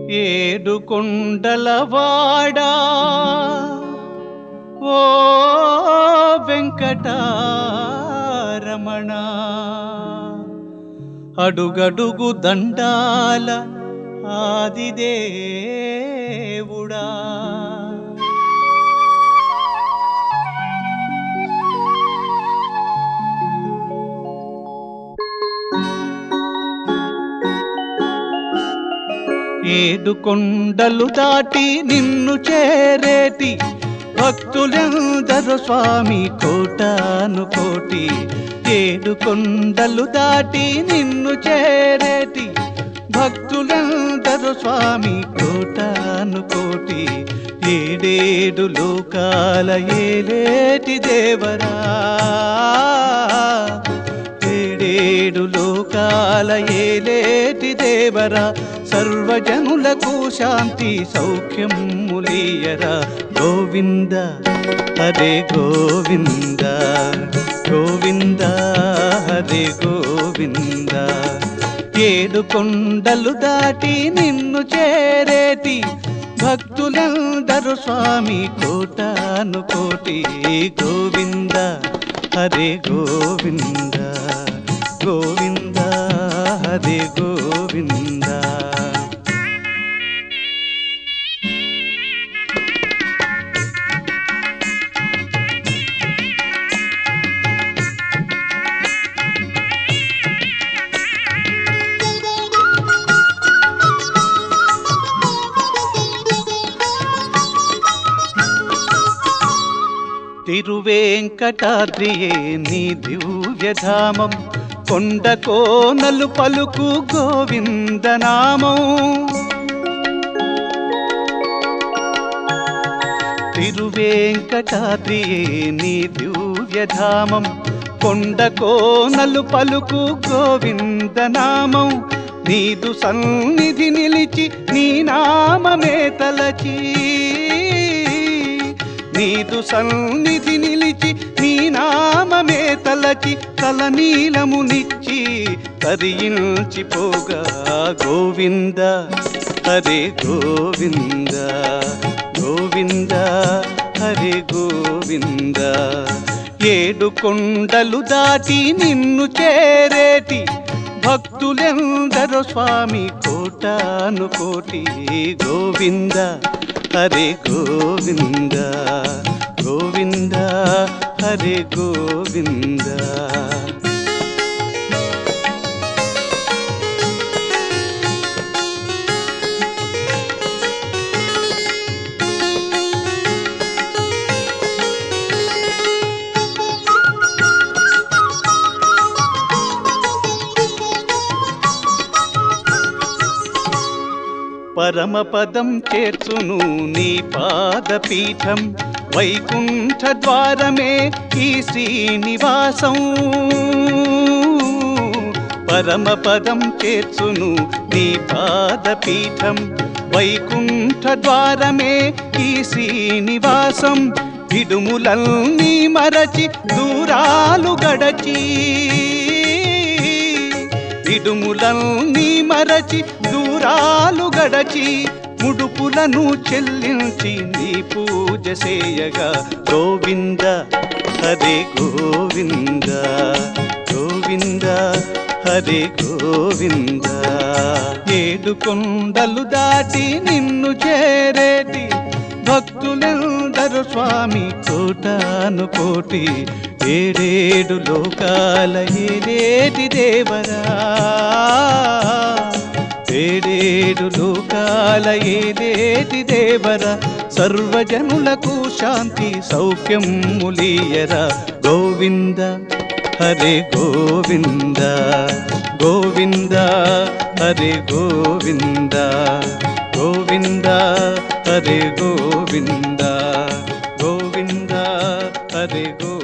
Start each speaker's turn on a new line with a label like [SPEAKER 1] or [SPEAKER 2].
[SPEAKER 1] ఏడు కొండలవాడా ఓ వెంకటారమణ అడుగడుగు దండాల ఆదిదేవుడా ఏడు కొండలు దాటి నిన్ను చేరేటి భక్తులెందరు స్వామి కోటాను కోటి ఏడు కొండలు దాటి నిన్ను చేరేటి భక్తులెందరు స్వామి కోటాను కోటి ఏడేడు లోకాల ఏలేటి దేవరా ఏడేడు లోకాల ఏలేటి దేవరా సర్వజనులకు శాంతి సౌఖ్యం ములియరా గోవింద హరే గోవింద గోవింద హరే గోవింద ఏడు కొండలు దాటి నిన్ను చేరేటి భక్తులందరూ స్వామి కోటాను కోటి గోవింద హరే గోవింద గోవింద హరే గోవింద తిరువేంకటాద్రియే నీ దివ్యధామం కొండ కోనలు పలుకు గోవిందనామం తిరువేంకటాద్రియే నీ దివ్యధామం కొండ కోనలు పలుకు గోవిందనామం నీదు సన్నిధి నిలిచి నీ నామమే తలచి నీదు సన్నిధి నిలిచి నీ నామమే తలచి తల నీలమునిచ్చి తరించిపోగా గోవింద హరే గోవింద గోవింద హరే గోవింద ఏడు కొండలు దాటి నిన్ను చేరేటి భక్తులెందరో స్వామి కోటాను కోటి గోవింద హరే గోవింద గోవింద హరే గోవింద పరమపదం చేర్చును నీ పాదపీఠం వైకుంఠ ద్వారమే ఈ శ్రీనివాసం పరమపదం చేర్చును నీ పాదపీఠం వైకుంఠ ద్వారమే ఈ శ్రీనివాసం ఇడుములన్నీ మరచి దూరాలు గడచి ఇడుములన్నీ మరచి దూరాలు గడచి ముడుపులను చెల్లించి నీ పూజ చేయగా గోవింద హరే గోవింద గోవింద హరే గోవింద ఏడు కొండలు దాటి నిన్ను చేరేటి భక్తులెందరు స్వామి కోటాను కోటి ఏడేడు లోకాల ఏలేటి దేవరా ఏడేడు లోకాల ఏలేటి దేవరా సర్వజనులకు శాంతి సౌఖ్యం ములియరా గోవింద హరే గోవింద గోవింద హరే గోవింద గోవింద హరే గోవింద గోవింద హరే గోవింద